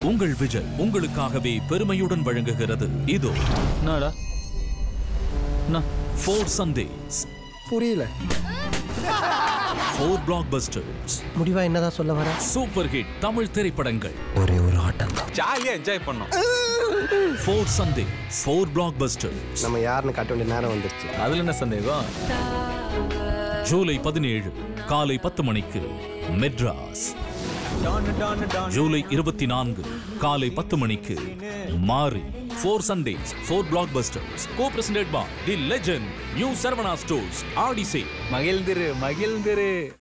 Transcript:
உங்கள் விஜய் உங்களுக்காகவே பெருமையுடன் வழங்குகிறது இதோ என்னடா என்ன ஃபோர் சண்டேஸ் புரியல ஃபோர் பிளாக் பஸ்டர்ஸ் முடிவா என்னதான் சொல்ல வர சூப்பர் ஹிட் தமிழ் திரைப்படங்கள் ஒரே ஒரு ஆட்டம் தான் ஜாலியா என்ஜாய் பண்ணோம் four Sundays four blockbusters நம்ம யாருன்னு காட்ட வேண்டிய நேரம் வந்துருச்சு அதுல என்ன சந்தேகம் ஜூலை பதினேழு காலை பத்து மணிக்கு மெட்ராஸ் ஜூலை இருபத்தி நான்கு காலை பத்து மணிக்கு Maari four Sundays four blockbusters co presented by the legend new Saravana stores ஆடிசே மகிழ்ந்திரு மகிழ்ந்திரு